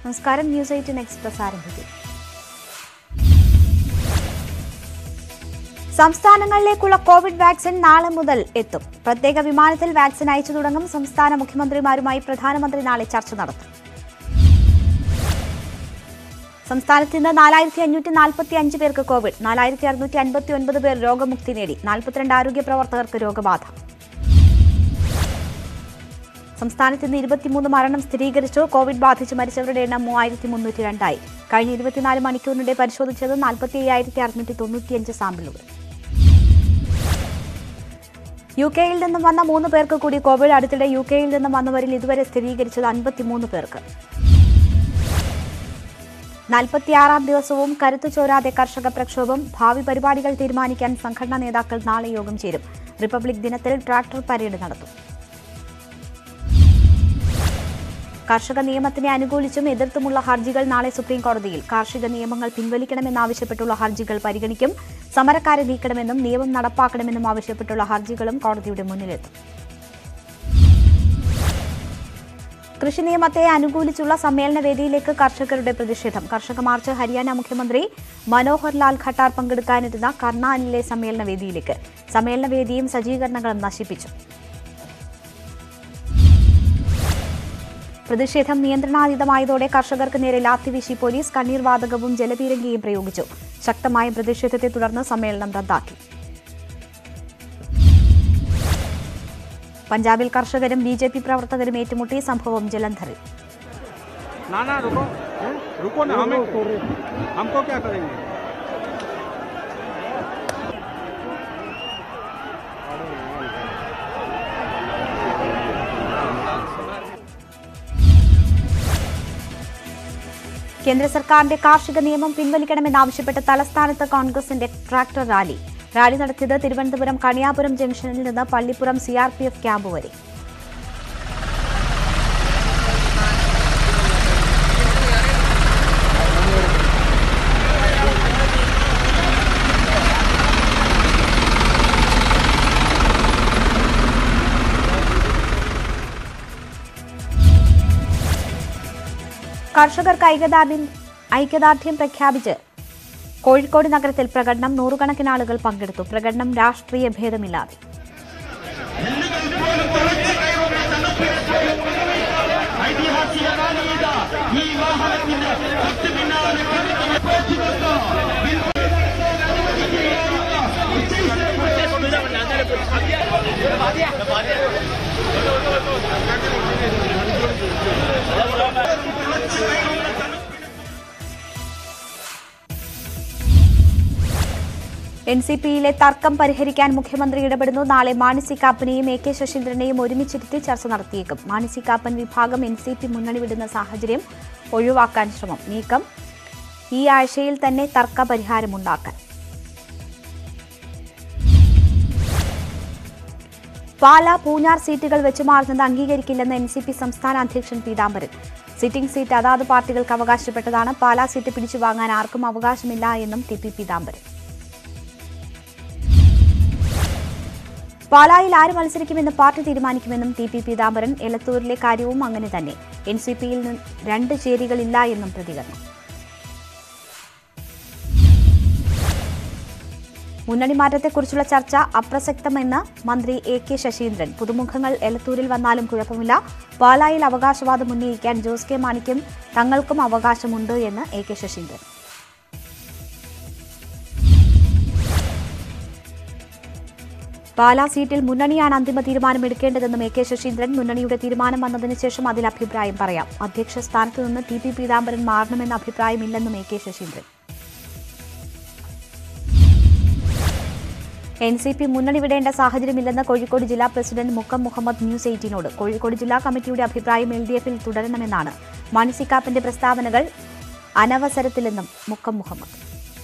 നമസ്കാരം news eighteen express ആരംഭിക്കും സംസ്ഥാനങ്ങളിലേക്കുള്ള Covid vaccine നാളെ മുതൽ എത്തും പ്രത്യേക വിമാനത്തിൽ വാക്സിൻ അയച്ചു തുടങ്ങും സംസ്ഥാന മുഖ്യമന്ത്രിമാരുമായി പ്രധാനമന്ത്രി നാളെ ചർച്ച നടത്തും സംസ്ഥാനത്ത് ഇന്ന് നാലായിരത്തി അഞ്ഞൂറ്റി നാൽപ്പത്തി അഞ്ച് പേർക്ക് കോവിഡ് നാലായിരത്തി അറുന്നൂറ്റി അൻപത്തി ഒൻപത് പേർ രോഗമുക്തി നേടി നാൽപ്പത്തിരണ്ട് ആരോഗ്യ പ്രവർത്തകർക്ക് രോഗബാധ സംസ്ഥാനത്ത് ഇന്ന് ഇരുപത്തിമൂന്ന് മരണം സ്ഥിരീകരിച്ചു കോവിഡ് ബാധിച്ച് മരിച്ചവരുടെ എണ്ണം മൂവായിരത്തി മുന്നൂറ്റി രണ്ടായി കഴിഞ്ഞ ഇരുപത്തിനാല് മണിക്കൂറിനിടെ പരിശോധിച്ചത് നാൽപ്പത്തി അയ്യായിരത്തി അറുന്നൂറ്റി തൊണ്ണൂറ്റിയഞ്ച് സാമ്പിളുകൾ യു കെയിൽ നിന്നും വന്ന മൂന്ന് പേർക്ക് കൂടി കോവിഡ് അടുത്തിടെ യു കെയിൽ നിന്നും വന്നവരിൽ ഇതുവരെ സ്ഥിരീകരിച്ചത് അൻപത്തിമൂന്ന് പേർക്ക് നാൽപ്പത്തിയാറാം ദിവസവും കരുത്തു ചോരാതെ കർഷക പ്രക്ഷോഭം ഭാവി പരിപാടികൾ തീരുമാനിക്കാൻ സംഘടനാ നേതാക്കൾ നാളെ യോഗം ചേരും റിപ്പബ്ലിക് ദിനത്തിൽ ട്രാക്ടർ പരേഡ് നടത്തും കർഷക നിയമത്തിനെ അനുകൂലിച്ചും എതിർത്തുമുള്ള ഹർജികൾ നാളെ സുപ്രീം കോടതിയിൽ കാർഷിക നിയമങ്ങൾ പിൻവലിക്കണമെന്നാവശ്യപ്പെട്ടുള്ള ഹർജികൾ പരിഗണിക്കും സമരക്കാരെ നീക്കണമെന്നും നിയമം നടപ്പാക്കണമെന്നും ആവശ്യപ്പെട്ടുള്ള ഹർജികളും കോടതിയുടെ മുന്നിലെത്തും കൃഷി നിയമത്തെ അനുകൂലിച്ചുള്ള സമ്മേളന വേദിയിലേക്ക് കർഷകരുടെ പ്രതിഷേധം കർഷക മാർച്ച് ഹരിയാന മുഖ്യമന്ത്രി മനോഹർ ലാൽ ഖട്ടാർ പങ്കെടുക്കാനിരുന്ന കർണാനിലെ സമ്മേളന വേദിയിലേക്ക് സമ്മേളന വേദിയും സജ്ജീകരണങ്ങളും നശിപ്പിച്ചു പ്രതിഷേധം നിയന്ത്രണാതീതമായതോടെ കർഷകർക്ക് നേരെ ലാത്തിവീശി പോലീസ് കണ്ണീർ വാതകവും ജലപീരങ്കിയും പ്രയോഗിച്ചു ശക്തമായ പ്രതിഷേധത്തെ തുടർന്ന് സമ്മേളനം റദ്ദാക്കി പഞ്ചാബിൽ കർഷകരും ബി ജെ പി പ്രവർത്തകരും ഏറ്റുമുട്ടി സംഭവം ജലന്ധറിൽ ना ना रुको हैं? रुको ना हमें हमको क्या करेंगे കേന്ദ്ര സർക്കാരിന്റെ കാർഷിക നിയമം പിൻവലിക്കണമെന്നാവശ്യപ്പെട്ട് തലസ്ഥാനത്ത് കോൺഗ്രസിന്റെ ട്രാക്ടർ റാലി റാലി നടത്തിയത് തിരുവനന്തപുരം കണിയാപുരം ജംഗ്ഷനിൽ നിന്ന് Pallippuram C R P F camp വരെ കർഷകർക്ക് ഐക്യദാർഢ്യം ഐക്യദാർഢ്യം പ്രഖ്യാപിച്ച് കോഴിക്കോട് നഗരത്തിൽ പ്രകടനം നൂറുകണക്കിന് ആളുകൾ പങ്കെടുത്തു പ്രകടനം രാഷ്ട്രീയ ഭേദമില്ലാതെ എൻ സി പിയിലെ തർക്കം പരിഹരിക്കാൻ മുഖ്യമന്ത്രി ഇടപെടുന്നു നാളെ മാണി സി കാപ്പനെയും എ കെ ശശീന്ദ്രനെയും ഒരുമിച്ചിരുത്തി ചർച്ച നടത്തിയേക്കും മാണി സി കാപ്പൻ വിഭാഗം എൻ സി പി മുന്നണി വിടുന്ന സാഹചര്യം ഒഴിവാക്കാൻ ശ്രമം നീക്കം ഈ ആഴ്ചയിൽ തന്നെ തർക്ക പരിഹാരമുണ്ടാക്കാൻ പാല പൂഞ്ഞാർ സീറ്റുകൾ വെച്ചുമാറുന്നത് അംഗീകരിക്കില്ലെന്ന് എൻ സി പി സംസ്ഥാന അധ്യക്ഷൻ പീതാംബരൻ സിറ്റിംഗ് സീറ്റ് അതാത് പാർട്ടികൾക്ക് അവകാശപ്പെട്ടതാണ് പാലാ സീറ്റ് പിടിച്ചു വാങ്ങാൻ ആർക്കും അവകാശമില്ല എന്നും ടി പി പീതാംബരൻ പാലായിൽ ആര് മത്സരിക്കുമെന്ന് പാർട്ടി തീരുമാനിക്കുമെന്നും ടി പി പീതാംബരൻ എലത്തൂരിലെ കാര്യവും അങ്ങനെ തന്നെ എൻ സി പിയിൽ രണ്ട് ചേരികളില്ല എന്നും പ്രതികരണം മുന്നണി മാറ്റത്തെക്കുറിച്ചുള്ള ചർച്ച അപ്രസക്തമെന്ന് മന്ത്രി എ കെ ശശീന്ദ്രൻ പുതുമുഖങ്ങൾ എലത്തൂരിൽ വന്നാലും കുഴപ്പമില്ല പാലായിൽ അവകാശവാദം ഉന്നയിക്കാൻ ജോസ് കെ മാണിക്കും തങ്ങൾക്കും അവകാശമുണ്ട് എന്ന് എ കെ ശശീന്ദ്രൻ പാലാ സീറ്റിൽ മുന്നണിയാണ് അന്തിമ തീരുമാനമെടുക്കേണ്ടതെന്നും എ കെ ശശീന്ദ്രൻ മുന്നണിയുടെ തീരുമാനം വന്നതിന് ശേഷം അതിൽ അഭിപ്രായം പറയാം അധ്യക്ഷ സ്ഥാനത്ത് നിന്ന് ടി പി പീതാംബരൻ മാറണമെന്ന അഭിപ്രായമില്ലെന്നും A K Saseendran N C P മുന്നണി വിടേണ്ട സാഹചര്യമില്ലെന്ന് കോഴിക്കോട് ജില്ലാ പ്രസിഡന്റ് മുക്കം മുഹമ്മദ് ന്യൂസ് എയ്റ്റീനോട് കോഴിക്കോട് ജില്ലാ കമ്മിറ്റിയുടെ അഭിപ്രായം എൽ ഡി എഫിൽ തുടരണമെന്നാണ് മാണിസിക്കാപ്പിന്റെ പ്രസ്താവനകൾ അനവസരത്തിലെന്നും മുക്കം മുഹമ്മദ്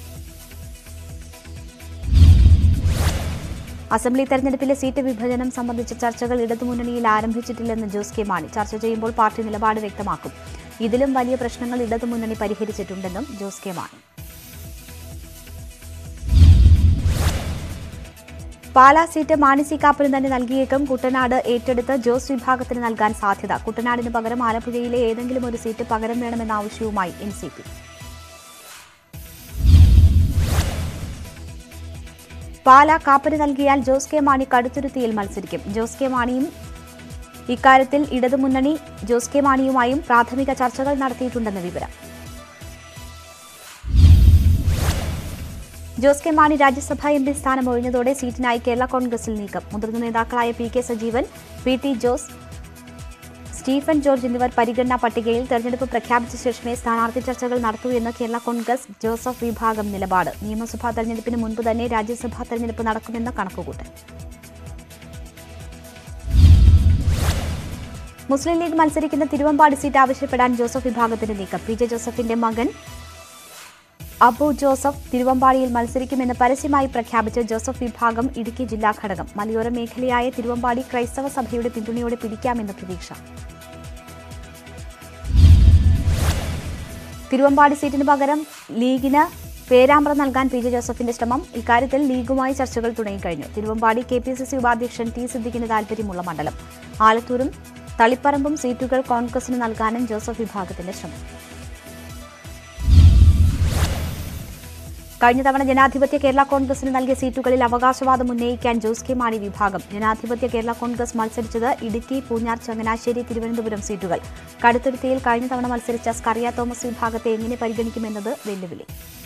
അസംബ്ലി തെരഞ്ഞെടുപ്പിലെ സീറ്റ് വിഭജനം സംബന്ധിച്ച ചർച്ചകൾ ഇടതുമുന്നണിയിൽ ആരംഭിച്ചിട്ടില്ലെന്ന് ജോസ് കെ മാണി ചർച്ച ചെയ്യുമ്പോൾ പാർട്ടി നിലപാട് വ്യക്തമാക്കും ഇതിലും വലിയ പ്രശ്നങ്ങൾ ഇടതുമുന്നണി പരിഹരിച്ചിട്ടുണ്ടെന്നും ജോസ് കെ മാണി പാലാ സീറ്റ് മാണി കാപ്പന് തന്നെ നൽകിയേക്കും കുട്ടനാട് ഏറ്റെടുത്ത് ജോസ് വിഭാഗത്തിന് നൽകാൻ സാധ്യത കുട്ടനാടിന് പകരം ആലപ്പുഴയിലെ ഏതെങ്കിലും ഒരു സീറ്റ് പകരം വേണമെന്ന ആവശ്യവുമായി എൻ സി പി പാലാ കാപ്പന് നൽകിയാൽ ജോസ് കെ മാണി കടുത്തുരുത്തിയിൽ മത്സരിക്കും ജോസ് കെ മാണിയും ഇക്കാര്യത്തിൽ ഇടതുമുന്നണി ജോസ് കെ മാണിയുമായും പ്രാഥമിക ചർച്ചകൾ നടത്തിയിട്ടുണ്ടെന്ന് വിവരം Jose K Mani Rajya Sabha M P സ്ഥാനം ഒഴിഞ്ഞതോടെ സീറ്റിനായി കേരള കോൺഗ്രസിൽ നീക്കം മുതിർന്ന നേതാക്കളായ P K Sajeevan P T Jose Stephen George എന്നിവർ പരിഗണനാ പട്ടികയിൽ തെരഞ്ഞെടുപ്പ് പ്രഖ്യാപിച്ച ശേഷമേ സ്ഥാനാർത്ഥി ചർച്ചകൾ നടത്തൂ എന്ന് കേരള കോൺഗ്രസ് ജോസഫ് വിഭാഗം നിലപാട് നിയമസഭാ തെരഞ്ഞെടുപ്പിന് മുൻപ് തന്നെ രാജ്യസഭാ തെരഞ്ഞെടുപ്പ് നടക്കുമെന്ന് കണക്കുകൂട്ടൽ മുസ്ലിം ലീഗ് മത്സരിക്കുന്ന തിരുവമ്പാടി സീറ്റ് ആവശ്യപ്പെടാൻ ജോസഫ് വിഭാഗത്തിന്റെ നീക്കം പി ജെ ജോസഫിന്റെ മകൻ അബു ജോസഫ് തിരുവമ്പാടിയിൽ മത്സരിക്കുമെന്ന് പരസ്യമായി പ്രഖ്യാപിച്ച ജോസഫ് വിഭാഗം ഇടുക്കി ജില്ലാ ഘടകം മലയോര മേഖലയായ തിരുവമ്പാടി ക്രൈസ്തവ സഭയുടെ പിന്തുണയോടെ പിടിക്കാമെന്ന് പ്രതീക്ഷ തിരുവമ്പാടി സീറ്റിന് പകരം ലീഗിന് പേരാമ്പ്ര നൽകാൻ പി ജെ ജോസഫിന്റെ ശ്രമം ഇക്കാര്യത്തിൽ ലീഗുമായി ചർച്ചകൾ തുടങ്ങിക്കഴിഞ്ഞു Thiruvambady K P C C ഉപാധ്യക്ഷൻ ടി സിദ്ദിഖിന് താൽപര്യമുള്ള മണ്ഡലം ആലത്തൂരും തളിപ്പറമ്പും സീറ്റുകൾ കോൺഗ്രസിന് നൽകാനും ജോസഫ് വിഭാഗത്തിന്റെ ശ്രമം കഴിഞ്ഞ തവണ ജനാധിപത്യ കേരള കോൺഗ്രസിന് നൽകിയ സീറ്റുകളിൽ അവകാശവാദം ഉന്നയിക്കാൻ ജോസ് കെ മാണി വിഭാഗം ജനാധിപത്യ കേരള കോൺഗ്രസ് മത്സരിച്ചത് ഇടുക്കി പൂഞ്ഞാർ ചങ്ങനാശ്ശേരി തിരുവനന്തപുരം സീറ്റുകൾ കടുത്തുരുത്തിയിൽ കഴിഞ്ഞ തവണ മത്സരിച്ച സ്കറിയ തോമസ് വിഭാഗത്തെ എങ്ങനെ പരിഗണിക്കുമെന്നത് വെല്ലുവിളി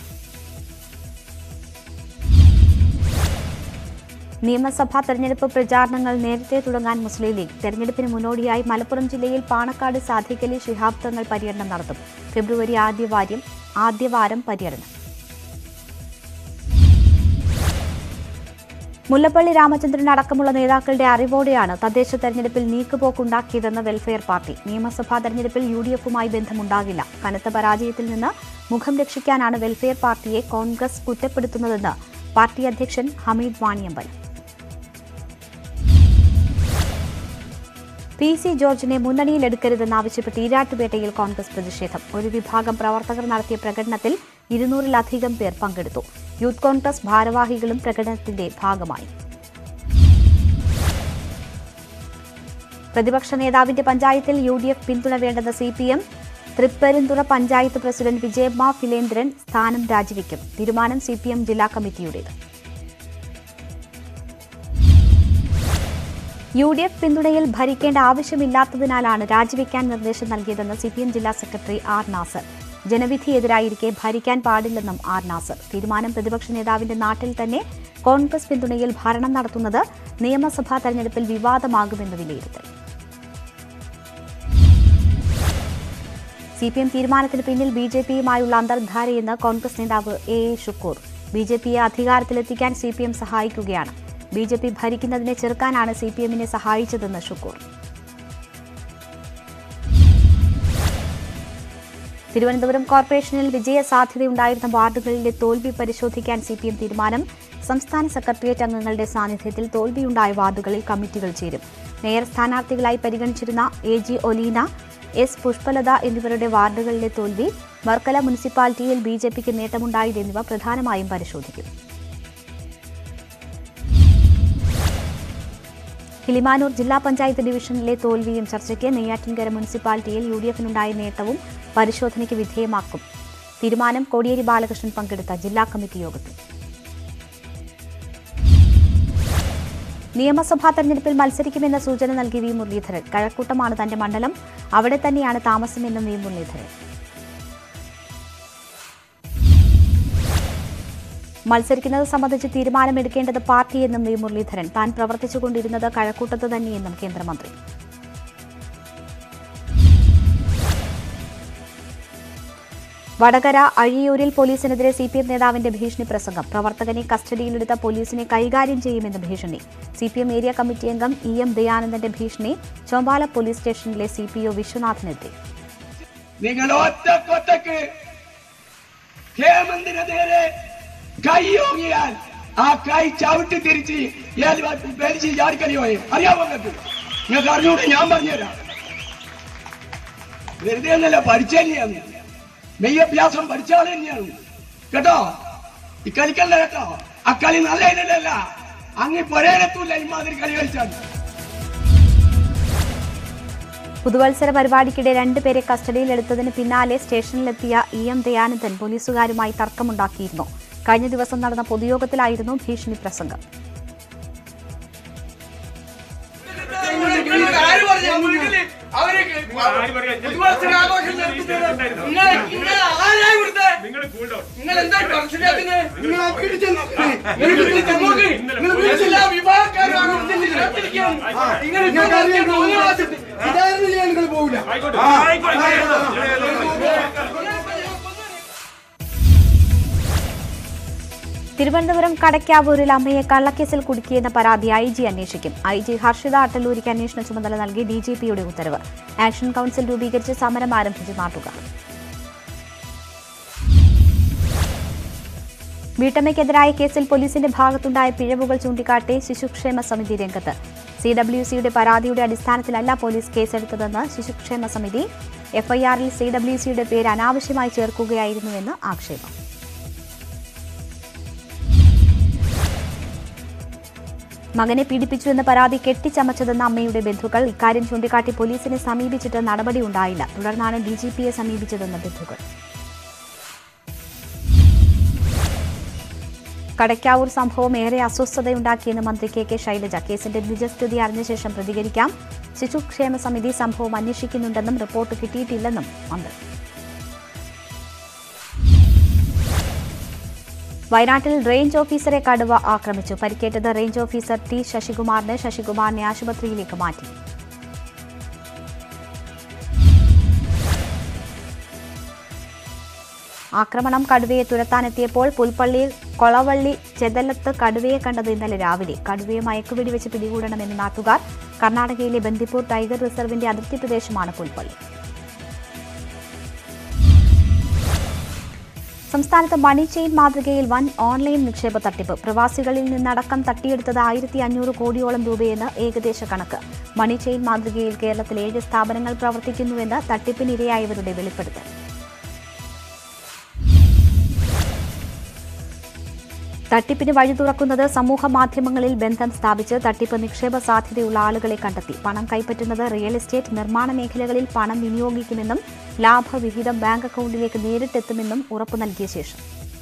നിയമസഭാ തെരഞ്ഞെടുപ്പ് പ്രചാരണങ്ങൾ നേരത്തെ തുടങ്ങാൻ മുസ്ലിം ലീഗ് തെരഞ്ഞെടുപ്പിന് മുന്നോടിയായി മലപ്പുറം ജില്ലയിൽ പാണക്കാട് സാധിക്കലി ശിഹാബ് തങ്ങൾ പര്യടനം നടത്തും ഫെബ്രുവരി ആദ്യവാര്യം ആദ്യവാരം പര്യടനം മുല്ലപ്പള്ളി രാമചന്ദ്രൻ അടക്കമുള്ള നേതാക്കളുടെ അറിവോടെയാണ് തദ്ദേശ തെരഞ്ഞെടുപ്പിൽ നീക്കുപോക്കുണ്ടാക്കിയതെന്ന് വെൽഫെയർ പാർട്ടി നിയമസഭാ തെരഞ്ഞെടുപ്പിൽ യു ഡി എഫുമായി ബന്ധമുണ്ടാകില്ല കനത്ത പരാജയത്തിൽ നിന്ന് മുഖം രക്ഷിക്കാനാണ് വെൽഫെയർ പാർട്ടിയെ കോൺഗ്രസ് കുറ്റപ്പെടുത്തുന്നതെന്ന് പാർട്ടി അധ്യക്ഷൻ ഹമീദ് വാണിയമ്പലം പി സി ജോർജിനെ മുന്നണിയിലെടുക്കരുതെന്നാവശ്യപ്പെട്ട് ഈരാട്ടുപേട്ടയിൽ കോൺഗ്രസ് പ്രതിഷേധം ഒരു വിഭാഗം പ്രവർത്തകർ നടത്തിയ പ്രകടനത്തിൽ ഇരുന്നൂറിലധികം പേർ പങ്കെടുത്തു യൂത്ത് കോൺഗ്രസ് ഭാരവാഹികളും പ്രകടനത്തിന്റെ ഭാഗമായി പ്രതിപക്ഷ നേതാവിന്റെ പഞ്ചായത്തിൽ യു ഡി എഫ് പിന്തുണ വേണ്ടെന്ന C P M Thripparunthura panchayat president Vijayamma Philendran സ്ഥാനം രാജിവെക്കും തീരുമാനം സി പി എം ജില്ലാ കമ്മിറ്റിയുടേത് യു ഡി എഫ് പിന്തുണയിൽ ഭരിക്കേണ്ട ആവശ്യമില്ലാത്തതിനാലാണ് രാജിവെക്കാൻ നിർദ്ദേശം നൽകിയതെന്ന് സി പി എം ജില്ലാ സെക്രട്ടറി ആർ നാസർ ജനവിധി എതിരായിരിക്കെ ഭരിക്കാൻ പാടില്ലെന്നും ആർ നാസർ തീരുമാനം പ്രതിപക്ഷ നേതാവിന്റെ നാട്ടിൽ തന്നെ കോൺഗ്രസ് പിന്തുണയിൽ ഭരണം നടത്തുന്നത് നിയമസഭാ തെരഞ്ഞെടുപ്പിൽ വിവാദമാകുമെന്ന് വിലയിരുത്തൽ സി പി എം തീരുമാനത്തിന് പിന്നിൽ ബി ജെ പിയുമായുള്ള അന്തർധാരയെന്ന് കോൺഗ്രസ് നേതാവ് A A Shukkur B J പിയെ അധികാരത്തിലെത്തിക്കാൻ സി പി എം സഹായിക്കുകയാണ് ബി ജെ പി ഭരിക്കുന്നതിനെ ചെറുക്കാനാണ് സി പി എമ്മിനെ സഹായിച്ചതെന്ന് ഷുക്കൂർ തിരുവനന്തപുരം കോർപ്പറേഷനിൽ വിജയ സാധ്യതയുണ്ടായിരുന്ന വാർഡുകളിലെ തോൽവി പരിശോധിക്കാൻ സി പി എം തീരുമാനം സംസ്ഥാന സെക്രട്ടേറിയറ്റ് അംഗങ്ങളുടെ സാന്നിധ്യത്തിൽ തോൽവിയുണ്ടായ വാർഡുകളിൽ കമ്മിറ്റികൾ ചേരും മേയർ സ്ഥാനാർത്ഥികളായി പരിഗണിച്ചിരുന്ന A G Oleena S Pushpalatha എന്നിവരുടെ വാർഡുകളിലെ തോൽവി വർക്കല മുനിസിപ്പാലിറ്റിയിൽ ബി ജെ പിക്ക് നേട്ടമുണ്ടായത് എന്നിവ പ്രധാനമായും പരിശോധിക്കും കിളിമാനൂർ ജില്ലാ പഞ്ചായത്ത് ഡിവിഷനിലെ തോൽവിയും ചർച്ചയ്ക്ക് നെയ്യാറ്റിൻകര മുനിസിപ്പാലിറ്റിയിൽ യു ഡി എഫിനുണ്ടായ നേട്ടവും പരിശോധനയ്ക്ക് വിധേയമാക്കും തീരുമാനം കോടിയേരി ബാലകൃഷ്ണൻ പങ്കെടുത്ത ജില്ലാ കമ്മിറ്റി യോഗത്തിൽ നിയമസഭാ തെരഞ്ഞെടുപ്പിൽ മത്സരിക്കുമെന്ന സൂചന നൽകി വി മുരളീധരൻ കഴക്കൂട്ടമാണ് തന്റെ മണ്ഡലം അവിടെ തന്നെയാണ് താമസമെന്നും വി മുരളീധരൻ മത്സരിക്കുന്നത് സംബന്ധിച്ച് തീരുമാനമെടുക്കേണ്ടത് പാർട്ടിയെന്നും വി മുരളീധരൻ താൻ പ്രവർത്തിച്ചുകൊണ്ടിരുന്നത് കഴക്കൂട്ടത്ത് തന്നെയെന്നും കേന്ദ്രമന്ത്രി വടകര അഴിയൂരിൽ പോലീസിനെതിരെ സി പി എം നേതാവിന്റെ ഭീഷണി പ്രസംഗം പ്രവർത്തകനെ കസ്റ്റഡിയിലെടുത്ത പോലീസിനെ കൈകാര്യം ചെയ്യുമെന്ന് ഭീഷണി C P M area committee അംഗം ഇ എം ദയാനന്ദന്റെ ഭീഷണി ചോമ്പാല പോലീസ് സ്റ്റേഷനിലെ സി പി ഒ വിശ്വനാഥനെത്തി നിങ്ങൾ ഒറ്റക്കൊറ്റക്ക് ഹേമന്തിന് നേരെ കൈയോങ്ങിയാൽ ആ കൈ ചവിട്ടി തിരിച്ച് ഏത് ഭാഗത്ത് വലിച്ച് ചാടിക്കളിയോയെ അറിയാമോ നിങ്ങൾക്ക് നിങ്ങൾക്ക് അറിഞ്ഞൂടെ ഞാൻ പറഞ്ഞുതരാം വെറുതെ ഒന്നല്ല പഠിച്ച തന്നെയാണ് മെയ്യഭ്യാസം പഠിച്ച ആൾ തന്നെയാണ് കേട്ടോ ഈ കളിക്കല്ല കേട്ടോ ആ കളി നല്ല ഇനല്ല അങ്ങ് പൊരയിലെത്തൂല ഇമാതിരി കളി കളിച്ചാൽ പുതുവത്സര പരിപാടിക്കിടെ രണ്ടുപേരെ കസ്റ്റഡിയിലെടുത്തതിന് പിന്നാലെ സ്റ്റേഷനിലെത്തിയ ഇ എം ദയാനന്ദൻ പോലീസുകാരുമായി തർക്കമുണ്ടാക്കിയിരുന്നു കഴിഞ്ഞ ദിവസം നടന്ന പൊതുയോഗത്തിലായിരുന്നു ഭീഷണി പ്രസംഗം ആര് പറഞ്ഞു വീട്ടില് അവര് പുതുവത്സരാഘോഷം നടത്തുന്നത് നിങ്ങളെ നിങ്ങളെ ആരാ ഇവിടുത്തെ നിങ്ങൾ എന്താ പ്രശ്നത്തിന് നിങ്ങൾ അക്കിടിച്ച് നോക്ക്. നിങ്ങൾ വിളിച്ച് നോക്ക്. നിങ്ങൾ വിളിച്ചില്ല വിഭാഗക്കാരാണ് വിളിച്ചിട്ട് കാത്തിരിക്കുകയാണ്. നിങ്ങൾ ഇപ്പോൾ തോന്നിവാസത്തിൽ ഇതായിരുന്നു ഞാൻ നിങ്ങൾ പോകില്ല തിരുവനന്തപുരം കടയ്ക്കാവൂരിൽ അമ്മയെ കള്ളക്കേസിൽ കുടുക്കിയെന്ന പരാതി ഐ ജി അന്വേഷിക്കും ഐ ജി ഹർഷിത അട്ടല്ലൂരിക്ക് അന്വേഷണ ചുമതല നൽകി ഡി ജി പിയുടെ ഉത്തരവ് ആക്ഷൻ കൌൺസിൽ രൂപീകരിച്ച് സമരം ആരംഭിച്ചു നാട്ടുകാർ വീട്ടമ്മയ്ക്കെതിരായ കേസിൽ പോലീസിന്റെ ഭാഗത്തുണ്ടായ പിഴവുകൾ ചൂണ്ടിക്കാട്ടി ശിശുക്ഷേമ സമിതി രംഗത്ത് സി ഡബ്ല്യു സിയുടെ പരാതിയുടെ അടിസ്ഥാനത്തിലല്ല പോലീസ് കേസെടുത്തതെന്ന് ശിശുക്ഷേമ സമിതി എഫ്ഐആറിൽ സി ഡബ്ല്യു സിയുടെ പേര് അനാവശ്യമായി ചേർക്കുകയായിരുന്നുവെന്ന് ആക്ഷേപം മകനെ പീഡിപ്പിച്ചു എന്ന പരാതി കെട്ടിച്ചമച്ചതെന്ന അമ്മയുടെ ബന്ധുക്കൾ ഇക്കാര്യം ചൂണ്ടിക്കാട്ടി പോലീസിനെ സമീപിച്ചിട്ട് നടപടിയുണ്ടായില്ല തുടർന്നാണ് ഡി ജി പിയെ സമീപിച്ചതെന്ന് ബന്ധുക്കൾ കടയ്ക്കാവൂർ സംഭവം ഏറെ അസ്വസ്ഥതയുണ്ടാക്കിയെന്ന് മന്ത്രി കെ കെ ശൈലജ കേസിന്റെ നിജസ്ഥിതി അറിഞ്ഞ ശേഷം പ്രതികരിക്കാം ശിശുക്ഷേമ സമിതി സംഭവം അന്വേഷിക്കുന്നുണ്ടെന്നും റിപ്പോർട്ട് കിട്ടിയിട്ടില്ലെന്നും മന്ത്രി വയനാട്ടിൽ റേഞ്ച് ഓഫീസറെ കടുവ ആക്രമിച്ചു പരിക്കേറ്റത് റേഞ്ച് ഓഫീസർ ടി ശശികുമാറിന് ശശികുമാറിനെ ആശുപത്രിയിലേക്ക് മാറ്റി ആക്രമണം കടുവയെ തുരത്താനെത്തിയപ്പോൾ പുൽപ്പള്ളിയിൽ കൊളവള്ളി ചെതലത്ത് കടുവയെ കണ്ടത് ഇന്നലെ രാവിലെ കടുവയെ മയക്കുവെടി വെച്ച് പിടികൂടണമെന്ന് നാട്ടുകാർ കർണാടകയിലെ ബന്ദിപ്പൂർ ടൈഗർ റിസർവിന്റെ അതിർത്തി പ്രദേശമാണ് പുൽപ്പള്ളി സംസ്ഥാനത്ത് മണി ചെയിൻ മാതൃകയിൽ വൻ ഓൺലൈൻ നിക്ഷേപ തട്ടിപ്പ് പ്രവാസികളിൽ നിന്നടക്കം തട്ടിയെടുത്തത് ആയിരത്തി അഞ്ഞൂറ് കോടിയോളം രൂപയെന്ന് ഏകദേശ കണക്ക് മണി ചെയിൻ മാതൃകയിൽ കേരളത്തിൽ ഏഴ് സ്ഥാപനങ്ങൾ പ്രവർത്തിക്കുന്നുവെന്ന് തട്ടിപ്പിനിരയായവരുടെ വെളിപ്പെടുത്തൽ തട്ടിപ്പിന് വഴി തുറക്കുന്നത് സമൂഹ മാധ്യമങ്ങളിൽ ബന്ധം സ്ഥാപിച്ച് തട്ടിപ്പ് നിക്ഷേപ സാധ്യതയുള്ള ആളുകളെ കണ്ടെത്തി പണം കൈപ്പറ്റുന്നത് റിയൽ എസ്റ്റേറ്റ് നിർമ്മാണ മേഖലകളിൽ പണം വിനിയോഗിക്കുമെന്നും ലാഭവിഹിതം ബാങ്ക് അക്കൗണ്ടിലേക്ക് നേരിട്ടെത്തുമെന്നും ഉറപ്പു നൽകിയ ശേഷം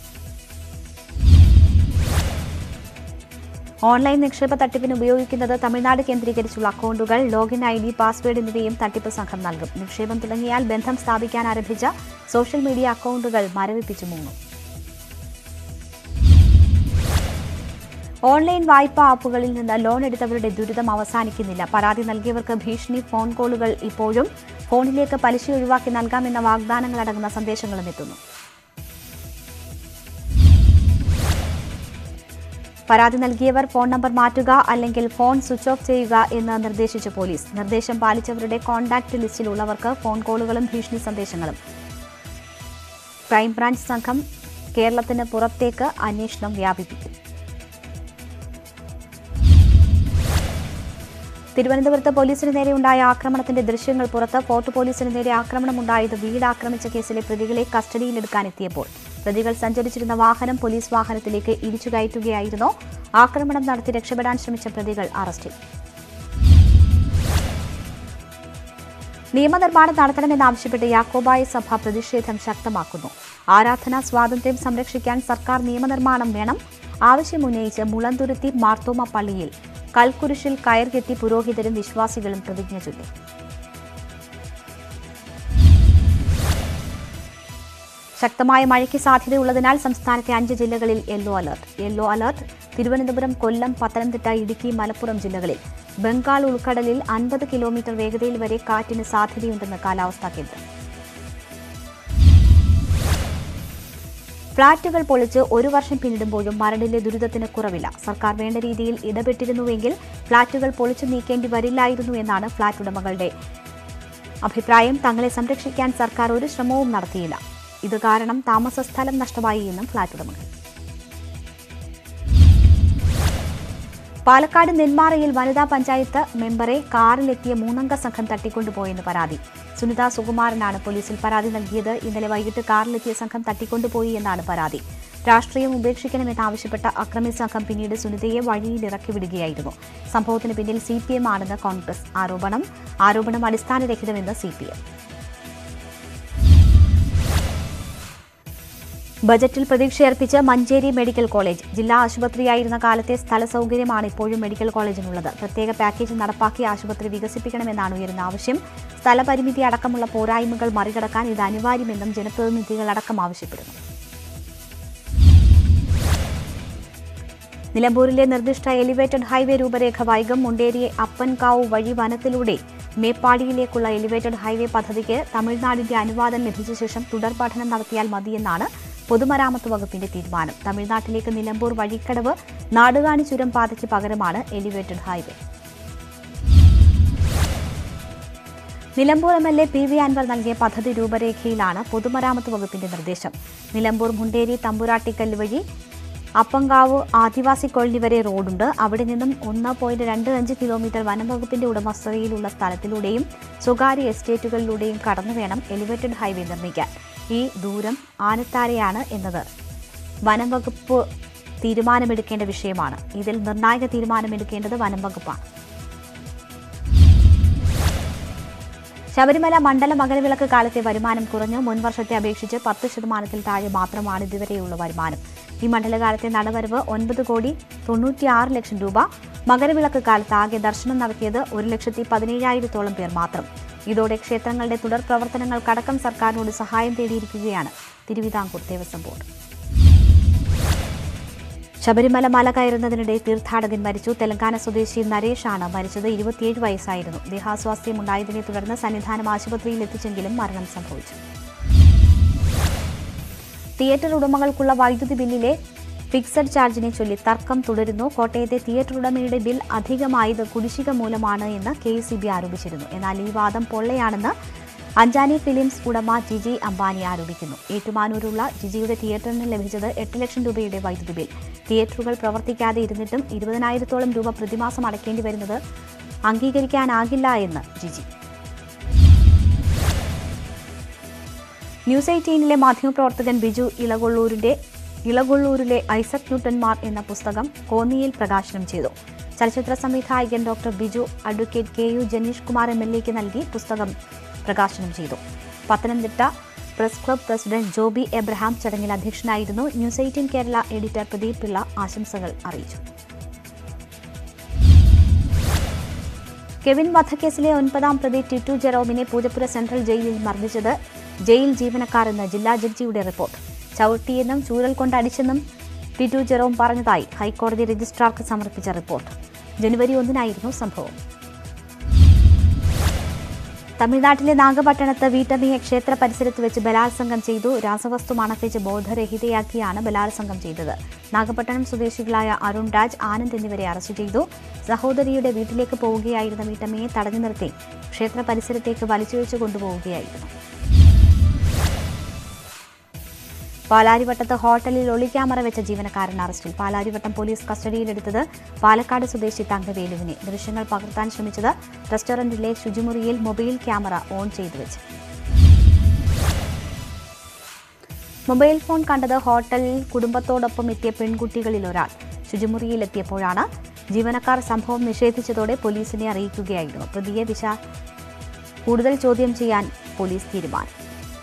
ഓൺലൈൻ നിക്ഷേപ തട്ടിപ്പിന് ഉപയോഗിക്കുന്നത് തമിഴ്നാട് കേന്ദ്രീകരിച്ചുള്ള അക്കൗണ്ടുകൾ ലോഗിൻ ഐ ഡി പാസ്വേഡ് എന്നിവയും തട്ടിപ്പ് സംഘം നൽകും നിക്ഷേപം തുടങ്ങിയാൽ ബന്ധം സ്ഥാപിക്കാൻ ആരംഭിച്ച സോഷ്യൽ മീഡിയ അക്കൗണ്ടുകൾ മരവിപ്പിച്ചു മുങ്ങും ഓൺലൈൻ വായ്പാ ആപ്പുകളിൽ നിന്ന് ലോൺ എടുത്തവരുടെ ദുരിതം അവസാനിക്കുന്നില്ല പരാതി നൽകിയവർക്ക് ഭീഷണി ഫോൺ കോളുകൾ ഇപ്പോഴും ഫോണിലേക്ക് പലിശ ഒഴിവാക്കി നൽകാമെന്ന വാഗ്ദാനങ്ങളടങ്ങുന്ന സന്ദേശങ്ങളും എത്തുന്നു പരാതി നൽകിയവർ ഫോൺ നമ്പർ മാറ്റുക അല്ലെങ്കിൽ ഫോൺ സ്വിച്ച് ഓഫ് ചെയ്യുക എന്ന് നിർദ്ദേശിച്ചു പോലീസ് നിർദ്ദേശം പാലിച്ചവരുടെ കോൺടാക്ട് ലിസ്റ്റിലുള്ളവർക്ക് ഫോൺ കോളുകളും ഭീഷണി സന്ദേശങ്ങളും ക്രൈംബ്രാഞ്ച് സംഘം കേരളത്തിന് പുറത്തേക്ക് അന്വേഷണം വ്യാപിപ്പിക്കും തിരുവനന്തപുരത്ത് പോലീസിന് നേരെയുണ്ടായ ആക്രമണത്തിന്റെ ദൃശ്യങ്ങൾ പുറത്ത് ഫോർട്ട് പോലീസിന് നേരെ ആക്രമണമുണ്ടായത് വീട് ആക്രമിച്ച കേസിലെ പ്രതികളെ കസ്റ്റഡിയിലെടുക്കാനെത്തിയപ്പോൾ പ്രതികൾ സഞ്ചരിച്ചിരുന്ന വാഹനം പോലീസ് വാഹനത്തിലേക്ക് ഇടിച്ചു കയറ്റുകയായിരുന്നു ആക്രമണം നടത്തി രക്ഷപ്പെടാൻ ശ്രമിച്ച പ്രതികൾ അറസ്റ്റിൽ നിയമനിർമ്മാണം നടത്തണമെന്നാവശ്യപ്പെട്ട് യാക്കോബായ സഭ പ്രതിഷേധം ശക്തമാക്കുന്നു ആരാധനാ സ്വാതന്ത്ര്യം സംരക്ഷിക്കാൻ സർക്കാർ നിയമനിർമ്മാണം വേണം ആവശ്യമുന്നയിച്ച് മുളന്തുരുത്തി മാർത്തോമ പള്ളിയിൽ കൽക്കുരിശിൽ കയർ കെട്ടി പുരോഹിതരും വിശ്വാസികളും പ്രതിജ്ഞ ചൊല്ലി ശക്തമായ മഴയ്ക്ക് സാധ്യതയുള്ളതിനാൽ സംസ്ഥാനത്തെ അഞ്ച് ജില്ലകളിൽ yellow alert yellow alert Thiruvananthapuram Kollam Pathanamthitta Idukki Malappuram ജില്ലകളിൽ ബംഗാൾ ഉൾക്കടലിൽ അൻപത് കിലോമീറ്റർ വേഗതയിൽ വരെ കാറ്റിന് സാധ്യതയുണ്ടെന്ന് കാലാവസ്ഥാ കേന്ദ്രം ഫ്ളാറ്റുകൾ പൊളിച്ച് ഒരു വർഷം പിന്നിടുമ്പോഴും മരടിലെ ദുരിതത്തിന് കുറവില്ല സർക്കാർ വേണ്ട രീതിയിൽ ഇടപെട്ടിരുന്നുവെങ്കിൽ ഫ്ളാറ്റുകൾ പൊളിച്ചു നീക്കേണ്ടി വരില്ലായിരുന്നു എന്നാണ് ഫ്ളാറ്റ് ഉടമകളുടെ അഭിപ്രായം തങ്ങളെ സംരക്ഷിക്കാൻ സർക്കാർ ഒരു ശ്രമവും നടത്തിയില്ല ഇത് കാരണം താമസ സ്ഥലം നഷ്ടമായി എന്നും ഫ്ളാറ്റ് ഉടമകൾ പാലക്കാട് നെന്മാറയിൽ വനിതാ പഞ്ചായത്ത് മെമ്പറെ കാറിലെത്തിയ മൂന്നംഗ സംഘം തട്ടിക്കൊണ്ടുപോയെന്ന് പരാതി സുനിത സുകുമാരനാണ് പോലീസിൽ പരാതി നൽകിയത് ഇന്നലെ വൈകിട്ട് കാറിലെത്തിയ സംഘം തട്ടിക്കൊണ്ടുപോയി എന്നാണ് പരാതി രാഷ്ട്രീയം ഉപേക്ഷിക്കണമെന്നാവശ്യപ്പെട്ട അക്രമി സംഘം പിന്നീട് സുനിതയെ വഴിയിലിറക്കി വിടുകയായിരുന്നു സംഭവത്തിന് പിന്നിൽ സി പി എം ആണെന്ന് കോൺഗ്രസ് ആരോപണം ആരോപണം അടിസ്ഥാനരഹിതമെന്ന് സി പി എം ബജറ്റിൽ പ്രതീക്ഷയർപ്പിച്ച് മഞ്ചേരി മെഡിക്കൽ കോളേജ് ജില്ലാ ആശുപത്രിയായിരുന്ന കാലത്തെ സ്ഥല സൗകര്യമാണ് ഇപ്പോഴും മെഡിക്കൽ കോളേജിനുള്ളത് പ്രത്യേക പാക്കേജ് നടപ്പാക്കി ആശുപത്രി വികസിപ്പിക്കണമെന്നാണ് ഉയരുന്ന ആവശ്യം സ്ഥലപരിമിതി അടക്കമുള്ള പോരായ്മകൾ മറികടക്കാൻ ഇത് അനിവാര്യമെന്നും ജനപ്രതിനിധികളടക്കം ആവശ്യപ്പെടുന്നു നിലമ്പൂരിലെ നിർദ്ദിഷ്ട എലിവേറ്റഡ് ഹൈവേ രൂപരേഖ വൈകം മുണ്ടേരി അപ്പൻകാവ് വഴി വനത്തിലൂടെ മേപ്പാടിയിലേക്കുള്ള എലിവേറ്റഡ് ഹൈവേ പദ്ധതിക്ക് തമിഴ്നാടിന്റെ അനുവാദം ലഭിച്ച ശേഷം തുടർ പഠനം നടത്തിയാൽ മതിയെന്നാണ് പൊതുമരാമത്ത് വകുപ്പിന്റെ തീരുമാനം തമിഴ്നാട്ടിലേക്ക് നിലമ്പൂർ വഴിക്കടവ് നാടുകാണി ചുരം പാതയ്ക്ക് പകരമാണ് elevated highway Nilambur M L A P V Anvar നൽകിയ പദ്ധതി രൂപരേഖയിലാണ് പൊതുമരാമത്ത് വകുപ്പിന്റെ നിർദ്ദേശം നിലമ്പൂർ മുണ്ടേരി തമ്പുരാട്ടിക്കല്ല് വഴി അപ്പങ്കാവ് ആദിവാസി കോളനി വരെ റോഡുണ്ട് അവിടെ നിന്നും ഒന്ന് പോയിന്റ് രണ്ട് അഞ്ച് കിലോമീറ്റർ വനം വകുപ്പിന്റെ ഉടമസ്ഥതയിലുള്ള സ്ഥലത്തിലൂടെയും സ്വകാര്യ എസ്റ്റേറ്റുകളിലൂടെയും കടന്നു വേണം എലിവേറ്റഡ് ഹൈവേ നിർമ്മിക്കാൻ ഈ ദൂരം ആനത്താരെയാണ് എന്നത് വനം വകുപ്പ് തീരുമാനമെടുക്കേണ്ട വിഷയമാണ് ഇതിൽ നിർണായക തീരുമാനമെടുക്കേണ്ടത് വനം വകുപ്പാണ് ശബരിമല മണ്ഡല മകരവിളക്ക് കാലത്തെ വരുമാനം കുറഞ്ഞു മുൻ വർഷത്തെ അപേക്ഷിച്ച് പത്ത് ശതമാനത്തിൽ താഴെ മാത്രമാണ് ഇതുവരെയുള്ള വരുമാനം ഈ മണ്ഡലകാലത്തെ നടവരവ് ഒൻപത് കോടി തൊണ്ണൂറ്റിയാറ് ലക്ഷം രൂപ മകരവിളക്ക് കാലത്ത് ആകെ ദർശനം നടത്തിയത് ഒരു ലക്ഷത്തി പതിനേഴായിരത്തോളം പേർ മാത്രം ഇതോടെ ക്ഷേത്രങ്ങളുടെ തുടർ പ്രവർത്തനങ്ങൾക്കടക്കം സർക്കാരിനോട് സഹായം തേടിയിരിക്കുകയാണ് തിരുവിതാംകൂർ ദേവസ്വം ബോർഡ് ശബരിമല മല കയറുന്നതിനിടെ തീർത്ഥാടകൻ മരിച്ചു തെലങ്കാന സ്വദേശി നരേഷാണ് മരിച്ചത് ഇരുപത്തിയേഴ് വയസ്സായിരുന്നു ദേഹാസ്വാസ്ഥ്യമുണ്ടായതിനെ തുടർന്ന് സന്നിധാനം ആശുപത്രിയിൽ എത്തിച്ചെങ്കിലും മരണം സംഭവിച്ചു തിയേറ്റർ ഉടമകൾക്കുള്ള വൈദ്യുതി ബില്ലിലെ ഫിക്സഡ് ചാർജിനെ ചൊല്ലി തർക്കം തുടരുന്നു കോട്ടയത്തെ തിയേറ്റർ ഉടമയുടെ ബിൽ അധികമായത് കുടിശ്ശിക മൂലമാണ് എന്ന് കെ സി ബി ആരോപിച്ചിരുന്നു എന്നാൽ ഈ വാദം പൊള്ളയാണെന്ന് അഞ്ചാനി ഫിലിംസ് ഉടമ ജിജി അംബാനി ആരോപിക്കുന്നു ഏറ്റുമാനൂരുള്ള ജിജിയുടെ തിയേറ്ററിന് ലഭിച്ചത് എട്ട് ലക്ഷം രൂപയുടെ വൈദ്യുതി ബിൽ തിയേറ്ററുകൾ പ്രവർത്തിക്കാതെ ഇരുന്നിട്ടും ഇരുപതിനായിരത്തോളം രൂപ പ്രതിമാസം അടയ്ക്കേണ്ടി വരുന്നത് അംഗീകരിക്കാനാകില്ല എന്ന് ജിജി ന്യൂസ് എയ്റ്റീനിലെ മാധ്യമപ്രവർത്തകൻ ബിജു ഇളകൊള്ളൂരിന്റെ ഇളകൊള്ളൂരിലെ ഐസക് ന്യൂട്ടന്മാർ എന്ന പുസ്തകം കോന്നിയിൽ പ്രകാശനം ചെയ്തു ചലച്ചിത്ര സംവിധായകൻ doctor Biju advocate K U Janeesh Kumar M L എക്ക് നൽകി പുസ്തകം പ്രകാശനം ചെയ്തു Pathanamthitta press club president Joby Abraham ചടങ്ങിൽ അധ്യക്ഷനായിരുന്നു news eighteen Kerala editor Pradeep Pillai ആശംസകൾ അറിയിച്ചു കെവിൻ വധക്കേസിലെ ഒൻപതാം പ്രതി ടിറ്റു ജെറോമിനെ പൂജപ്പുര സെൻട്രൽ ജയിലിൽ മർദ്ദിച്ചത് ജയിൽ ജീവനക്കാരെന്ന് ജില്ലാ ജഡ്ജിയുടെ റിപ്പോർട്ട് ചവിട്ടിയെന്നും ചൂരൽ കൊണ്ട് അടിച്ചെന്നും ടിറ്റു ജെറോം പറഞ്ഞതായി ഹൈക്കോടതി രജിസ്ട്രാർക്ക് സമർപ്പിച്ച റിപ്പോർട്ട് ജനുവരി ഒന്നിനായിരുന്നു സംഭവം തമിഴ്നാട്ടിലെ നാഗപട്ടണത്ത് വീട്ടമ്മയെ ക്ഷേത്ര പരിസരത്ത് വെച്ച് ബലാത്സംഗം ചെയ്തു രാസവസ്തു മണപ്പിച്ച് ബോധരഹിതയാക്കിയാണ് ബലാത്സംഗം ചെയ്തത് നാഗപട്ടണം സ്വദേശികളായ അരുൺ രാജ് ആനന്ദ് എന്നിവരെ അറസ്റ്റ് ചെയ്തു സഹോദരിയുടെ വീട്ടിലേക്ക് പോവുകയായിരുന്ന വീട്ടമ്മയെ തടഞ്ഞു നിർത്തി ക്ഷേത്ര പരിസരത്തേക്ക് വലിച്ചിഴച്ചു കൊണ്ടുപോവുകയായിരുന്നു പാലാരിവട്ടത്ത് ഹോട്ടലിൽ ഒളിക്യാമറ വെച്ച ജീവനക്കാരൻ അറസ്റ്റിൽ പാലാരിവട്ടം പോലീസ് കസ്റ്റഡിയിലെടുത്തത് പാലക്കാട് സ്വദേശി തങ്കവേലുവിനെ ദൃശ്യങ്ങൾ പകർത്താൻ ശ്രമിച്ചത് റെസ്റ്റോറന്റിലെ ശുചിമുറിയിൽ മൊബൈൽ ക്യാമറ ഓൺ ചെയ്തു വെച്ച് മൊബൈൽ ഫോൺ കണ്ടത് ഹോട്ടലിൽ കുടുംബത്തോടൊപ്പം എത്തിയ പെൺകുട്ടികളിൽ ഒരാൾ ശുചിമുറിയിലെത്തിയപ്പോഴാണ് ജീവനക്കാർ സംഭവം നിഷേധിച്ചതോടെ പോലീസിനെ അറിയിക്കുകയായിരുന്നു പ്രതിയെ വിശ കൂടുതൽ ചോദ്യം ചെയ്യാൻ പോലീസ് തീരുമാനം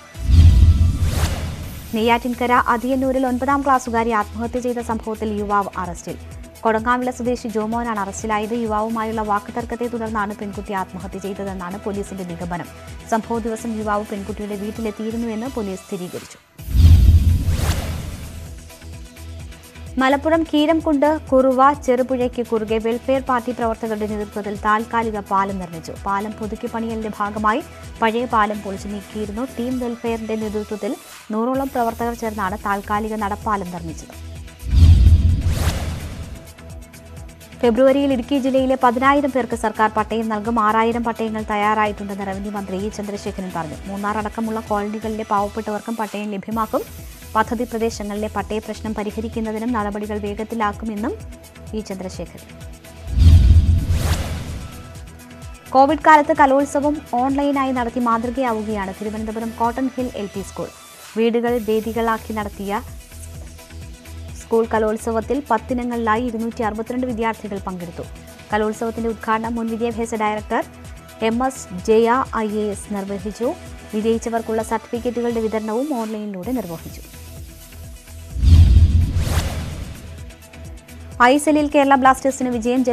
നെയ്യാറ്റിൻകര അതിയന്നൂരിൽ ഒൻപതാം ക്ലാസ്സുകാരി ആത്മഹത്യ ചെയ്ത സംഭവത്തിൽ യുവാവ് അറസ്റ്റിൽ കൊടങ്ങാവിള സ്വദേശി ജോമോനാണ് അറസ്റ്റിലായത് യുവാവുമായുള്ള വാക്കുതർക്കത്തെ തുടർന്നാണ് പെൺകുട്ടി ആത്മഹത്യ ചെയ്തതെന്നാണ് പോലീസിന്റെ നിഗമനം സംഭവ ദിവസം യുവാവ് പെൺകുട്ടിയുടെ വീട്ടിലെത്തിയിരുന്നുവെന്ന് പോലീസ് സ്ഥിരീകരിച്ചു മലപ്പുറം കീരംകുണ്ട് കുറുവ ചെറുപുഴയ്ക്ക് കുറുകെ വെൽഫെയർ പാർട്ടി പ്രവർത്തകരുടെ നേതൃത്വത്തിൽ താൽക്കാലിക പാലം നിർമ്മിച്ചു പാലം പുതുക്കി പണിയലിന്റെ ഭാഗമായി പഴയ പാലം പൊളിച്ചു നീക്കിയിരുന്നു ടീം വെൽഫെയറിന്റെ നേതൃത്വത്തിൽ നൂറോളം പ്രവർത്തകർ ചേർന്നാണ് താൽക്കാലിക നടപ്പാലം നിർമ്മിച്ചത് ഫെബ്രുവരിയിൽ ഇടുക്കി ജില്ലയിലെ പതിനായിരം പേർക്ക് സർക്കാർ പട്ടയം നൽകും ആറായിരം പട്ടയങ്ങൾ തയ്യാറായിട്ടുണ്ടെന്ന് റവന്യൂ മന്ത്രി ഇ ചന്ദ്രശേഖരൻ പറഞ്ഞു മൂന്നാർ അടക്കമുള്ള കോളനികളിലെ പാവപ്പെട്ടവർക്കും പട്ടയം ലഭ്യമാക്കും പദ്ധതി പ്രദേശങ്ങളിലെ പട്ടയ പ്രശ്നം പരിഹരിക്കുന്നതിനും നടപടികൾ വേഗത്തിലാക്കുമെന്നും ഇ ചന്ദ്രശേഖരൻ കോവിഡ് കാലത്ത് കലോത്സവം ഓൺലൈനായി നടത്തി മാതൃകയാവുകയാണ് Thiruvananthapuram cotton hill L P school വീടുകൾ വേദികളാക്കി നടത്തിയ സ്കൂൾ കലോത്സവത്തിൽ പത്തിനങ്ങളിലായി ഇരുന്നൂറ്റി അറുപത്തിരണ്ട് വിദ്യാർത്ഥികൾ പങ്കെടുത്തു കലോത്സവത്തിന്റെ ഉദ്ഘാടനം മുൻ വിദ്യാഭ്യാസ director M S Jaya I A S നിർവഹിച്ചു വിജയിച്ചവർക്കുള്ള സർട്ടിഫിക്കറ്റുകളുടെ വിതരണവും ഓൺലൈനിലൂടെ നിർവഹിച്ചു ഐ എസ് എല്ലിൽ കേരള ബ്ലാസ്റ്റേഴ്സിന് വിജയം